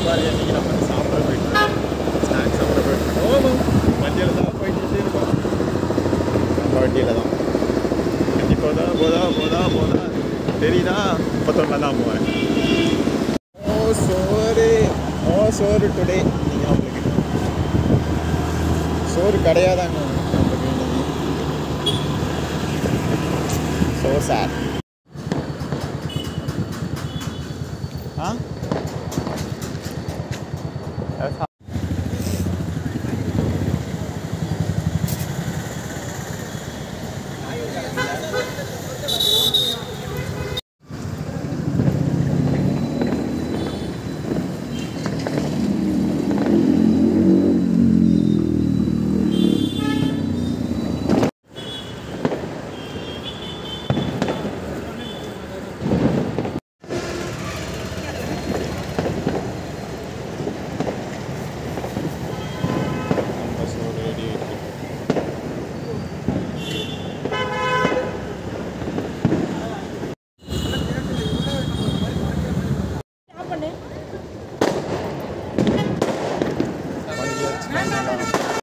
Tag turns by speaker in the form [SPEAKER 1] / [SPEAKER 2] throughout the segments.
[SPEAKER 1] பாரு இன்னைக்கு நம்ம சாப்பிட போயிட்டு ஸ்நாக்ஸ் சாப்பிட போயிட்டு ஓ வண்டியில் தான் போயிட்டு இருக்கோம் நம்ம வண்டியில் தான் வண்டி போதா போதா போதா போதா தெரியுதா முப்பத்தொன்னா தான் போவேன் ஓ சோறு ஓ சோறு டுடே நீங்கள் நம்மளுக்கு சோறு கிடையாதாங்க நம்மளுக்கு இன்னைக்கு ஸோ சேட் ஆ நம்ம சோறு ரெடி ஆயிட்டு வண்டியை வச்சுக்கலாம்.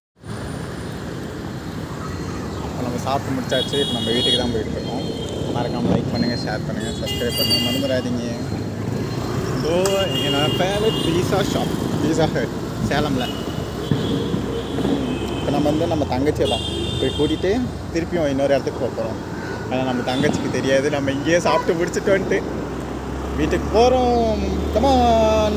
[SPEAKER 1] இப்போ நம்ம சாப்பிட்டு முடிச்சாச்சு இப்போ நம்ம வீட்டுக்கு தான் போயிட்டு இருக்கோம் மறக்காமல் லைக் பண்ணுங்கள் ஷேர் பண்ணுங்கள் சப்ஸ்கிரைப் பண்ணுங்கள் மறந்துடாதீங்க இதோ எங்கள் favourite pizza shop Pizza Hut சேலமில் இப்போ நம்ம வந்து நம்ம தங்கச்சியை தான் போய் கூட்டிகிட்டு திருப்பியும் இன்னொரு இடத்துக்கு போக போகிறோம் ஆனால் நம்ம தங்கச்சிக்கு தெரியாது நம்ம இங்கேயே சாப்பிட்டு முடிச்சுட்டு வந்துட்டு வீட்டுக்கு போகிறோம் கமான்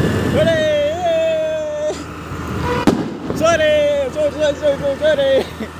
[SPEAKER 1] சோரே சோறு சோறு சோறு சோறு சோறு